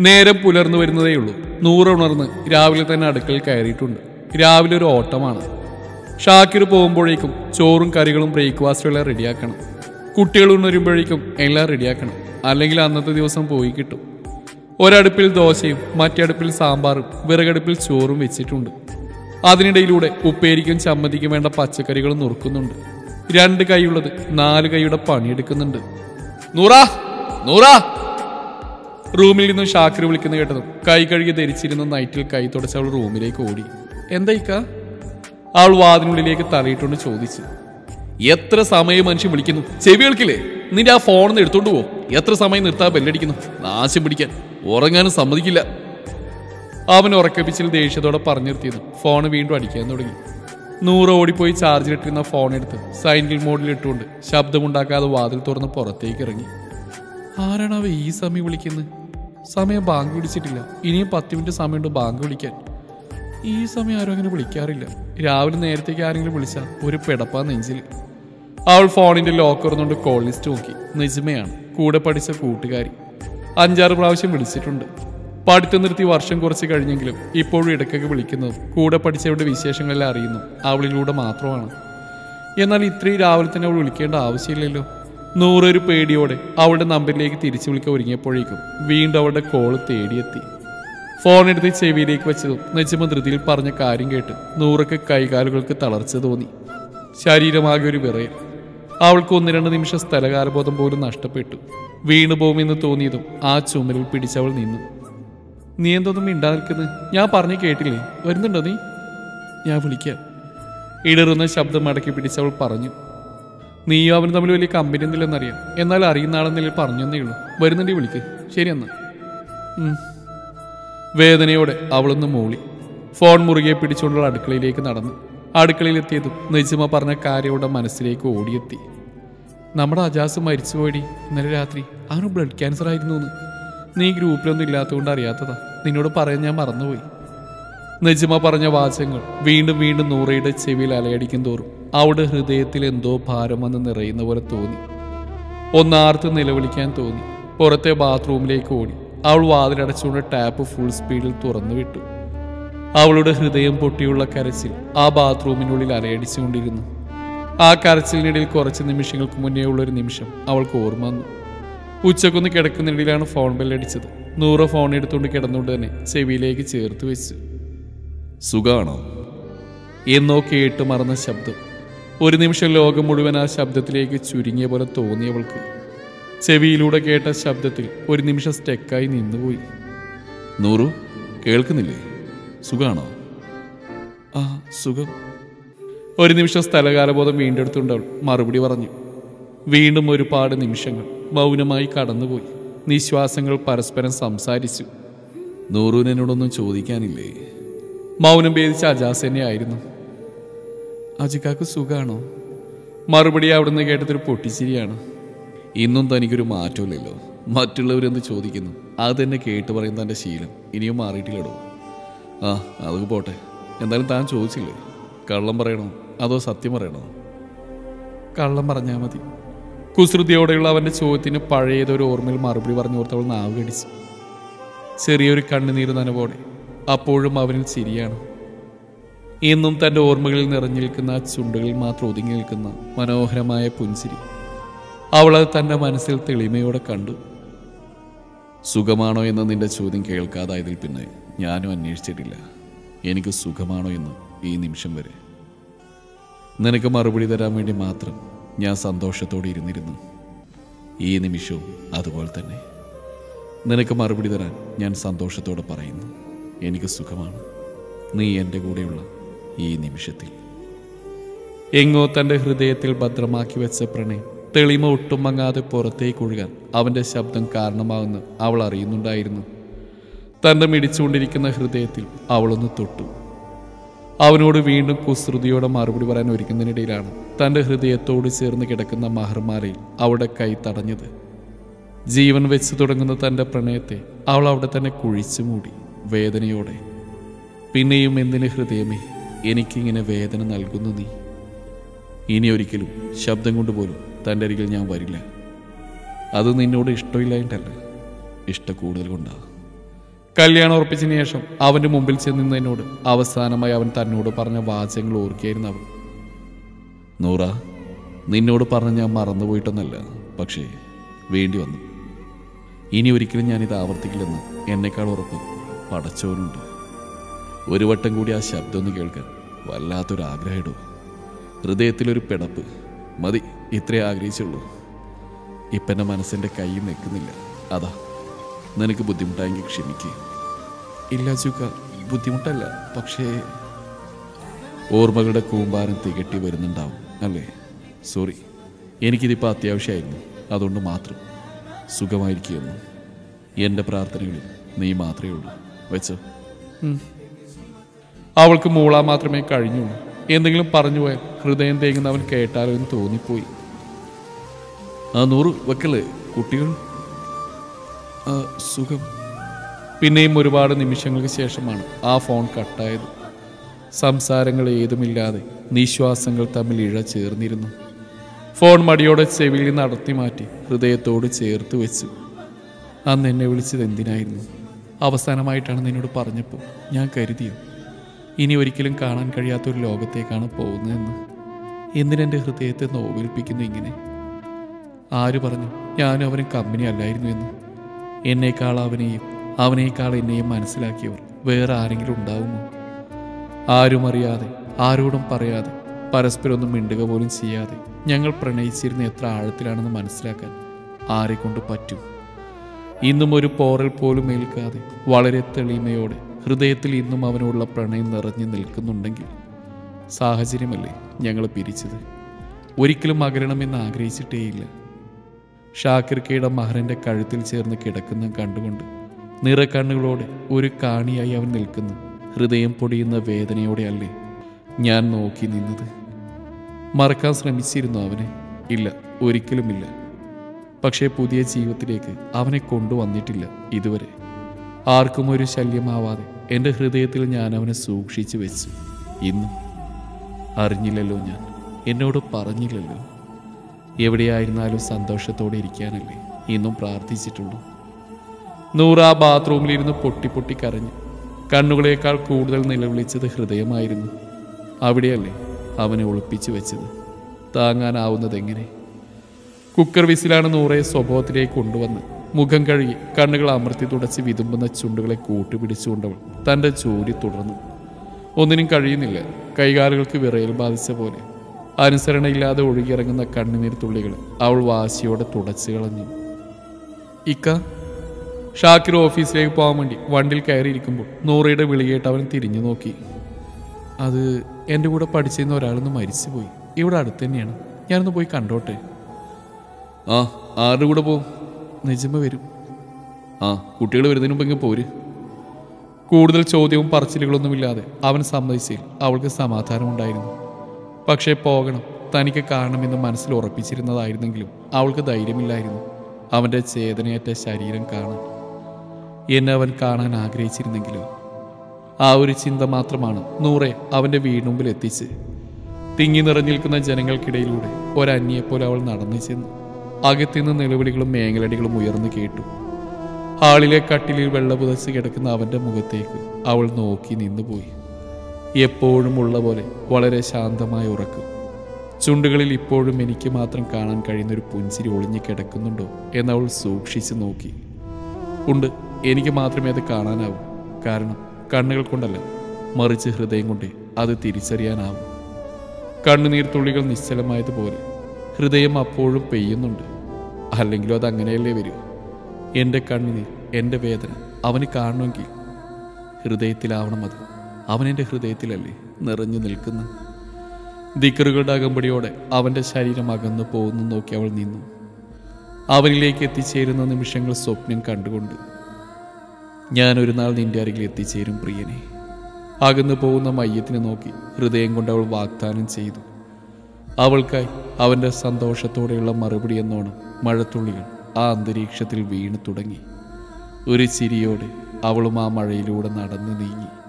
നേരം പുലർന്നു വരുന്നതേയുള്ളൂ നൂറ് ഉണർന്ന് രാവിലെ തന്നെ അടുക്കളയിൽ കയറിയിട്ടുണ്ട് രാവിലെ ഒരു ഓട്ടമാണ് ഷാക്കിർ പോകുമ്പോഴേക്കും ചോറും കറികളും ബ്രേക്ക്ഫാസ്റ്റും എല്ലാം റെഡിയാക്കണം കുട്ടികൾ ഉണരുമ്പോഴേക്കും എല്ലാം റെഡിയാക്കണം അല്ലെങ്കിൽ അന്നത്തെ ദിവസം പോയി കിട്ടും ഒരടുപ്പിൽ ദോശയും മറ്റടുപ്പിൽ സാമ്പാറും വിറകടുപ്പിൽ ചോറും വെച്ചിട്ടുണ്ട് അതിനിടയിലൂടെ ഉപ്പേരിക്കും ചമ്മന്തിക്കും വേണ്ട പച്ചക്കറികളും നുറുക്കുന്നുണ്ട് രണ്ട് കൈയുള്ളത് നാല് കൈയുടെ പണിയെടുക്കുന്നുണ്ട് നൂറാ നൂറാ റൂമിൽ നിന്നും ഷാക്കിർ വിളിക്കുന്ന കേട്ടതും കൈ കഴുകി ധരിച്ചിരുന്ന നൈറ്റിൽ കൈ തുടച്ച് അവൾ റൂമിലേക്ക് ഓടി എന്തായിക്ക അവൾ വാതിനുള്ളിലേക്ക് തലയിട്ടുകൊണ്ട് ചോദിച്ചു എത്ര സമയം മനുഷ്യൻ വിളിക്കുന്നു ചെവി കേൾക്കില്ലേ നിന്റെ ആ ഫോണിൽ നിന്ന് എടുത്തോണ്ട് പോ എത്ര സമയം നിർത്താ ബെല്ലടിക്കുന്നു നാശം പിടിക്കാൻ ഉറങ്ങാനും സമ്മതിക്കില്ല അവൻ ഉറക്കപ്പിച്ചിൽ ദേഷ്യത്തോടെ പറഞ്ഞു നിർത്തിയിരുന്നു ഫോൺ വീണ്ടും അടിക്കാൻ തുടങ്ങി നൂറ് ഓടിപ്പോയി ചാർജിലിട്ടിരുന്ന ഫോൺ എടുത്ത് സൈൻഡിൽ മോഡിൽ ഇട്ടുകൊണ്ട് ശബ്ദമുണ്ടാക്കാതെ വാതിൽ തുറന്ന് പുറത്തേക്ക് ഇറങ്ങി ആരാണ് അവ ഈ സമയം വിളിക്കുന്നത് സമയം ബാങ്ക് വിളിച്ചിട്ടില്ല ഇനിയും പത്ത് മിനിറ്റ് സമയമുണ്ട് ബാങ്ക് വിളിക്കാൻ ഈ സമയം ആരും അങ്ങനെ വിളിക്കാറില്ല രാവിലെ നേരത്തേക്ക് ആരെങ്കിലും വിളിച്ചാൽ ഒരു പിടപ്പാ നെഞ്ചിൽ അവൾ ഫോണിന്റെ ലോക്ക് തുറന്നുകൊണ്ട് കോൾ ലിസ്റ്റ് നോക്കി നിജമയാണ് കൂടെ പഠിച്ച കൂട്ടുകാരി അഞ്ചാറ് പ്രാവശ്യം വിളിച്ചിട്ടുണ്ട് പഠിത്തം നിർത്തി വർഷം കുറച്ച് കഴിഞ്ഞെങ്കിലും ഇപ്പോഴും ഇടയ്ക്കൊക്കെ വിളിക്കുന്നതും കൂടെ പഠിച്ചവരുടെ വിശേഷങ്ങളെല്ലാം അറിയുന്നു അവളിലൂടെ മാത്രമാണ് എന്നാൽ ഇത്രയും രാവിലെ തന്നെ അവൾ വിളിക്കേണ്ട ആവശ്യമില്ലല്ലോ നൂറൊരു പേടിയോടെ അവളുടെ നമ്പറിലേക്ക് തിരിച്ചു വിളിക്കാൻ ഒരുങ്ങിയപ്പോഴേക്കും വീണ്ടും അവളുടെ കോള് തേടിയെത്തി ഫോൺ എടുത്ത് ചെവിയിലേക്ക് വെച്ചതും നെച്ചമ ധൃതിയിൽ പറഞ്ഞ കാര്യം കേട്ട് നൂറൊക്കെ കൈകാലുകൾക്ക് തളർച്ച തോന്നി ശരീരമാകെ ഒരു വിറയൽ അവൾക്ക് ഒന്ന് രണ്ട് നിമിഷം സ്ഥലകാലബോധം പോലും നഷ്ടപ്പെട്ടു വീണു പോകുമെന്ന് തോന്നിയതും ആ ചുമലിൽ പിടിച്ചവൾ നിന്നു നീ എന്തൊന്നും മിണ്ടാ നിൽക്കുന്നത് ഞാൻ പറഞ്ഞു കേട്ടില്ലേ വരുന്നുണ്ടോ നീ ഞാൻ വിളിക്കാം ഇടറുന്ന ശബ്ദം മടക്കി പിടിച്ചവൾ പറഞ്ഞു നീയും അവനും തമ്മിൽ വലിയ കമ്പനി ഒന്നുമില്ലെന്നറിയാം എന്നാൽ അറിയുന്ന ആളെന്നില്ല പറഞ്ഞെന്നേ ഉള്ളൂ വരുന്നുണ്ടെങ്കിൽ വിളിക്ക് ശരി എന്നാ ഉം. വേദനയോടെ അവളൊന്ന് മൂളി ഫോൺ മുറുകെ പിടിച്ചുകൊണ്ടുള്ള അടുക്കളയിലേക്ക് നടന്നു അടുക്കളയിലെത്തിയതും നെജിമ പറഞ്ഞ കാര്യയുടെ മനസ്സിലേക്ക് ഓടിയെത്തി നമ്മുടെ അജാസ് മരിച്ചുപോയി ഇന്നലെ രാത്രി അവന് ബ്ലഡ് ക്യാൻസർ ആയിരുന്നു എന്ന് നീ ഗ്രൂപ്പിലൊന്നും ഇല്ലാത്തതുകൊണ്ട് അറിയാത്തതാ നിന്നോട് പറയാൻ ഞാൻ മറന്നുപോയി നെജിമ പറഞ്ഞ വാചകങ്ങൾ വീണ്ടും വീണ്ടും നൂറയുടെ ചെവിയിൽ അലയടിക്കും തോറും അവളുടെ ഹൃദയത്തിൽ എന്തോ ഭാരം വന്ന് നിറയുന്ന പോലെ തോന്നി ഒന്നാർത്ത് നിലവിളിക്കാൻ തോന്നി പുറത്തെ ബാത്റൂമിലേക്ക് ഓടി അവൾ വാതിലടച്ചുകൊണ്ട് ടാപ്പ് ഫുൾ സ്പീഡിൽ തുറന്നു വിട്ടു അവളുടെ ഹൃദയം പൊട്ടിയുള്ള കരച്ചിൽ ആ ബാത്റൂമിനുള്ളിൽ അലയടിച്ചുകൊണ്ടിരുന്നു ആ കരച്ചിലിനിടയിൽ കുറച്ച് നിമിഷങ്ങൾക്ക് മുന്നേ ഉള്ള ഒരു നിമിഷം അവൾക്ക് ഓർമ്മ വന്നു ഉച്ചക്കൊന്ന് കിടക്കുന്നിടയിലാണ് ഫോൺ ബെല്ലടിച്ചത് നൂറ് ഫോൺ എടുത്തുകൊണ്ട് കിടന്നുകൊണ്ട് തന്നെ ചെവിയിലേക്ക് ചേർത്ത് വെച്ചു സുഖാണോ എന്നോ കേട്ട് മറന്ന ശബ്ദം ഒരു നിമിഷം ലോകം മുഴുവൻ ആ ശബ്ദത്തിലേക്ക് ചുരുങ്ങിയ പോലെ തോന്നിയവൾക്ക് ചെവിയിലൂടെ കേട്ട ശബ്ദത്തിൽ ഒരു നിമിഷം സ്റ്റെക്കായി നിന്നുപോയി നൂറു കേൾക്കുന്നില്ലേ സുഖാണോ ആ സുഖം ഒരു നിമിഷം സ്ഥലകാലബോധം വീണ്ടെടുത്തുകൊണ്ട് അവൾ മറുപടി പറഞ്ഞു വീണ്ടും ഒരുപാട് നിമിഷങ്ങൾ മൗനമായി കടന്നുപോയി നിശ്വാസങ്ങൾ പരസ്പരം സംസാരിച്ചു നൂറുവിനോടൊന്നും ചോദിക്കാനില്ലേ മൗനം ഭേദിച്ച അജാസ് തന്നെയായിരുന്നു അജിക്കാക്ക് സുഖാണോ മറുപടി അവിടുന്ന് കേട്ടതൊരു പൊട്ടിച്ചിരിയാണ് ഇന്നും തനിക്കൊരു മാറ്റമില്ലല്ലോ മറ്റുള്ളവരെന്ത് ചോദിക്കുന്നു അത് തന്നെ കേട്ട് പറയും തൻ്റെ ശീലം ഇനിയും മാറിയിട്ടില്ലടോ ആ അതൊക്കെ പോട്ടെ എന്തായാലും താൻ ചോദിച്ചില്ലേ കള്ളം പറയണോ അതോ സത്യം പറയണോ കള്ളം പറഞ്ഞാൽ മതി കുസൃതിയോടെയുള്ള അവൻ്റെ ചോദ്യത്തിന് പഴയതൊരു ഓർമ്മയിൽ മറുപടി പറഞ്ഞു ഓർത്തവൾ നാവ് കടിച്ചു ചെറിയൊരു കണ്ണുനീര് നനവോടെ അപ്പോഴും അവനിൽ ചിരിയാണ് എന്നും തൻ്റെ ഓർമ്മകളിൽ നിറഞ്ഞു നിൽക്കുന്ന ആ ചുണ്ടുകളിൽ മാത്രം ഒതുങ്ങി നിൽക്കുന്ന മനോഹരമായ പുഞ്ചിരി അവളത് തൻ്റെ മനസ്സിൽ തെളിമയോടെ കണ്ടു സുഖമാണോ എന്ന നിന്റെ ചോദ്യം കേൾക്കാതായതിൽ പിന്നെ ഞാനും അന്വേഷിച്ചിട്ടില്ല എനിക്ക് സുഖമാണോ എന്ന് ഈ നിമിഷം വരെ നിനക്ക് മറുപടി തരാൻ വേണ്ടി മാത്രം ഞാൻ സന്തോഷത്തോടെ ഇരുന്നിരുന്നു ഈ നിമിഷവും അതുപോലെ തന്നെ നിനക്ക് മറുപടി തരാൻ ഞാൻ സന്തോഷത്തോടെ പറയുന്നു എനിക്ക് സുഖമാണ് നീ എൻ്റെ കൂടെയുള്ള ഈ നിമിഷത്തിൽ എങ്ങോ തൻ്റെ ഹൃദയത്തിൽ ഭദ്രമാക്കി വെച്ച പ്രണയം തെളിമ ഒട്ടും മങ്ങാതെ പുറത്തേക്ക് ഒഴുകാൻ അവൻ്റെ ശബ്ദം കാരണമാകുന്ന അവൾ അറിയുന്നുണ്ടായിരുന്നു തൻ്റെ മിടിച്ചുകൊണ്ടിരിക്കുന്ന ഹൃദയത്തിൽ അവളൊന്ന് തൊട്ടു അവനോട് വീണ്ടും കുസൃതിയോടെ മറുപടി പറയാൻ ഒരുക്കുന്നതിനിടയിലാണ് തൻ്റെ ഹൃദയത്തോട് ചേർന്ന് കിടക്കുന്ന മഹർമാലയിൽ അവളുടെ കൈ തടഞ്ഞത് ജീവൻ വെച്ച് തുടങ്ങുന്ന തൻ്റെ പ്രണയത്തെ അവൾ അവിടെ തന്നെ കുഴിച്ചു മൂടി വേദനയോടെ പിന്നെയും എന്തിന് ഹൃദയമേ എനിക്കിങ്ങനെ വേദന നൽകുന്നു നീ ഇനി ഒരിക്കലും ശബ്ദം കൊണ്ട് പോലും തൻ്റെ അരികിൽ ഞാൻ വരില്ല അത് നിന്നോട് ഇഷ്ടമില്ലായിട്ടല്ല ഇഷ്ട കൂടുതൽ കൊണ്ടാ കല്യാണം ഉറപ്പിച്ചതിന് ശേഷം അവന്റെ മുമ്പിൽ ചെന്നിരുന്നതിനോട് അവസാനമായി അവൻ തന്നോട് പറഞ്ഞ വാചകങ്ങൾ ഓർക്കുകയായിരുന്നു അവൾ നൂറ നിന്നോട് പറഞ്ഞ് ഞാൻ മറന്നുപോയിട്ടൊന്നല്ല പക്ഷേ വേണ്ടി വന്നു ഇനി ഒരിക്കലും ഞാനിത് ആവർത്തിക്കില്ലെന്ന് എന്നെക്കാൾ ഉറപ്പ് പടച്ചോനുണ്ട് ഒരു വട്ടം കൂടി ആ ശബ്ദം ഒന്ന് കേൾക്കാൻ വല്ലാത്തൊരു ആഗ്രഹമിടൂ ഹൃദയത്തിലൊരു പിടപ്പ് മതി ഇത്രേ ആഗ്രഹിച്ചുള്ളൂ ഇപ്പം എൻ്റെ മനസ്സിൻ്റെ കൈ നിൽക്കുന്നില്ല അതാ നിനക്ക് ബുദ്ധിമുട്ടായെങ്കിൽ ക്ഷമിക്കുക ഇല്ല ചുക്ക ബുദ്ധിമുട്ടല്ല പക്ഷേ ഓർമ്മകളുടെ കൂമ്പാരം തികട്ടി വരുന്നുണ്ടാവും അല്ലേ സോറി എനിക്കിതിപ്പോൾ അത്യാവശ്യമായിരുന്നു അതുകൊണ്ട് മാത്രം സുഖമായിരിക്കുമെന്നു എൻ്റെ പ്രാർത്ഥനകളിൽ നീ മാത്രമേ ഉള്ളൂ വെച്ചോ അവൾക്ക് മൂളാൻ മാത്രമേ കഴിഞ്ഞുള്ളൂ എന്തെങ്കിലും പറഞ്ഞു പോയാൽ ഹൃദയം തേങ്ങുന്ന അവൻ കേട്ടാലോ എന്ന് തോന്നിപ്പോയി ആ നൂറ് വെക്കല്ലേ കുട്ടികൾ ആ, സുഖം പിന്നെയും ഒരുപാട് നിമിഷങ്ങൾക്ക് ശേഷമാണ് ആ ഫോൺ കട്ടായത് സംസാരങ്ങൾ ഏതുമില്ലാതെ നിശ്വാസങ്ങൾ തമ്മിൽ ഇഴ ചേർന്നിരുന്നു ഫോൺ മടിയോടെ ചെവിയിൽ നിന്ന് അടർത്തി മാറ്റി ഹൃദയത്തോട് ചേർത്ത് വെച്ചു അന്ന് എന്നെ വിളിച്ചത് എന്തിനായിരുന്നു അവസാനമായിട്ടാണ് നിന്നോട് പറഞ്ഞപ്പോൾ ഞാൻ കരുതിയോ ഇനി ഒരിക്കലും കാണാൻ കഴിയാത്ത ഒരു ലോകത്തേക്കാണ് പോകുന്നതെന്ന് എന്തിനെൻ്റെ ഹൃദയത്തെ നോവേൽപ്പിക്കുന്നു ഇങ്ങനെ ആര് പറഞ്ഞു ഞാനും അവനും കമ്പനി അല്ലായിരുന്നു എന്ന് എന്നേക്കാൾ അവനെയും അവനേക്കാൾ എന്നെയും മനസ്സിലാക്കിയവർ വേറെ ആരെങ്കിലും ഉണ്ടാവുമോ ആരും അറിയാതെ ആരോടും പറയാതെ പരസ്പരം ഒന്നും മിണ്ടുക പോലും ചെയ്യാതെ ഞങ്ങൾ പ്രണയിച്ചിരുന്ന എത്ര ആഴത്തിലാണെന്ന് മനസ്സിലാക്കാൻ ആരെ കൊണ്ട് പറ്റും ഇന്നും ഒരു പോറൽ പോലും ഏൽക്കാതെ വളരെ തെളിമയോടെ ഹൃദയത്തിൽ ഇന്നും അവനോടുള്ള പ്രണയം നിറഞ്ഞു നിൽക്കുന്നുണ്ടെങ്കിൽ സാഹചര്യമല്ലേ ഞങ്ങൾ പിരിച്ചത് ഒരിക്കലും അകരണമെന്ന് ആഗ്രഹിച്ചിട്ടേയില്ല ഷാക്കിർക്കയുടെ മഹറിന്റെ കഴുത്തിൽ ചേർന്ന് കിടക്കുന്ന കണ്ടുകൊണ്ട് നിറക്കണ്ണുകളോടെ ഒരു കാണിയായി അവൻ നിൽക്കുന്നു ഹൃദയം പൊടിയുന്ന വേദനയോടെ അല്ലേ ഞാൻ നോക്കി നിന്നത് മറക്കാൻ ശ്രമിച്ചിരുന്നു അവനെ ഇല്ല ഒരിക്കലുമില്ല പക്ഷേ പുതിയ ജീവിതത്തിലേക്ക് അവനെ കൊണ്ടുവന്നിട്ടില്ല ഇതുവരെ ആർക്കും ഒരു ശല്യമാവാതെ എൻ്റെ ഹൃദയത്തിൽ ഞാൻ അവനെ സൂക്ഷിച്ചു വെച്ചു ഇന്നും അറിഞ്ഞില്ലല്ലോ ഞാൻ എന്നോട് പറഞ്ഞില്ലല്ലോ എവിടെയായിരുന്നാലും സന്തോഷത്തോടെ ഇരിക്കാനല്ലേ ഇന്നും പ്രാർത്ഥിച്ചിട്ടുള്ളൂ നൂറ് ആ ബാത്റൂമിലിരുന്ന് പൊട്ടി പൊട്ടി കരഞ്ഞു കണ്ണുകളേക്കാൾ കൂടുതൽ നിലവിളിച്ചത് ഹൃദയമായിരുന്നു അവിടെയല്ലേ അവനെ ഒളിപ്പിച്ചു വെച്ചത് താങ്ങാനാവുന്നത് എങ്ങനെ കുക്കർ വിസിലാണ് നൂറെ സ്വഭാവത്തിലേക്ക് കൊണ്ടുവന്ന് മുഖം കഴുകി കണ്ണുകൾ അമർത്തി തുടച്ച് വിതുമ്പുന്ന ചുണ്ടുകളെ കൂട്ടുപിടിച്ചുകൊണ്ടവൾ തൻ്റെ ജോലി തുടർന്നു ഒന്നിനും കഴിയുന്നില്ല കൈകാലുകൾക്ക് വിറയൽ ബാധിച്ച പോലെ അനുസരണയില്ലാതെ ഒഴുകിയിറങ്ങുന്ന കണ്ണുനീർ തുള്ളികൾ അവൾ വാശിയോടെ തുടച്ചു കളഞ്ഞു ഇക്ക ഷാക്കിർ ഓഫീസിലേക്ക് പോകാൻ വേണ്ടി വണ്ടിയിൽ കയറിയിരിക്കുമ്പോൾ നൂറയുടെ വിളികേട്ട് അവൻ തിരിഞ്ഞു നോക്കി അത് എൻ്റെ കൂടെ പഠിച്ചിരുന്ന ഒരാളൊന്ന് മരിച്ചുപോയി ഇവിടെ അടുത്ത് തന്നെയാണ് ഞാനൊന്ന് പോയി കണ്ടോട്ടെ ആ ആരുടെ കൂടെ പോവും നിജമ വരും ആ കുട്ടികൾ വരുന്നതിന് മുമ്പ് ഇങ്ങ് പോര് കൂടുതൽ ചോദ്യവും പറച്ചിലുകളൊന്നുമില്ലാതെ അവൻ സമ്മതിച്ചതിൽ അവൾക്ക് സമാധാനമുണ്ടായിരുന്നു പക്ഷേ പോകണം തനിക്ക് കാണണമെന്ന് മനസ്സിൽ ഉറപ്പിച്ചിരുന്നതായിരുന്നെങ്കിലും അവൾക്ക് ധൈര്യമില്ലായിരുന്നു അവൻ്റെ ചേതനയേറ്റ ശരീരം കാണാൻ എന്നെ അവൻ കാണാൻ ആഗ്രഹിച്ചിരുന്നെങ്കിലോ ആ ഒരു ചിന്ത മാത്രമാണ് നൂറെ അവൻ്റെ വീടുമുമ്പിൽ എത്തിച്ച് തിങ്ങി നിറഞ്ഞിരിക്കുന്ന ജനങ്ങൾക്കിടയിലൂടെ ഒരന്യെപ്പോലെ അവൾ നടന്നു ചെന്നു അകത്തുനിന്ന് നിലവിളികളും മേങ്ങലടികളും ഉയർന്നു കേട്ടു ഹാളിലെ കട്ടിലിൽ വെള്ള പുതച്ച് കിടക്കുന്ന അവൻ്റെ മുഖത്തേക്ക് അവൾ നോക്കി നിന്നുപോയി എപ്പോഴും ഉള്ള പോലെ വളരെ ശാന്തമായ ഉറക്കം ചുണ്ടുകളിൽ ഇപ്പോഴും എനിക്ക് മാത്രം കാണാൻ കഴിയുന്ന ഒരു പുഞ്ചിരി ഒളിഞ്ഞു കിടക്കുന്നുണ്ടോ എന്നവൾ സൂക്ഷിച്ചു നോക്കി ഉണ്ട് എനിക്ക് മാത്രമേ അത് കാണാനാവൂ കാരണം കണ്ണുകൾ കൊണ്ടല്ല മറിച്ച് ഹൃദയം കൊണ്ടേ അത് തിരിച്ചറിയാനാവും കണ്ണുനീർ തുള്ളികൾ നിശ്ചലമായതുപോലെ ഹൃദയം അപ്പോഴും പെയ്യുന്നുണ്ട് അല്ലെങ്കിലും അത് അങ്ങനെയല്ലേ വരൂ എൻ്റെ കണ്ണുനീർ എൻ്റെ വേദന അവന് കാണണമെങ്കിൽ ഹൃദയത്തിലാവണം അത് അവനെൻ്റെ ഹൃദയത്തിലല്ലേ നിറഞ്ഞു നിൽക്കുന്ന ദിക്കറുകളുടെ അകമ്പടിയോടെ അവൻ്റെ ശരീരം അകന്നു പോകുന്നു നോക്കി അവൾ നിന്നു അവനിലേക്ക് എത്തിച്ചേരുന്ന നിമിഷങ്ങൾ സ്വപ്നം കണ്ടുകൊണ്ട് ഞാൻ ഒരു നാൾ നിന്റെ അരികിൽ എത്തിച്ചേരും പ്രിയനെ അകന്നു പോകുന്ന മയ്യത്തിനെ നോക്കി ഹൃദയം കൊണ്ട് അവൾ വാഗ്ദാനം ചെയ്തു അവൾക്കായി അവൻ്റെ സന്തോഷത്തോടെയുള്ള മറുപടി എന്നോണം മഴത്തുള്ളികൾ ആ അന്തരീക്ഷത്തിൽ വീണു തുടങ്ങി ഒരു ചിരിയോടെ അവളും ആ മഴയിലൂടെ നടന്നു നീങ്ങി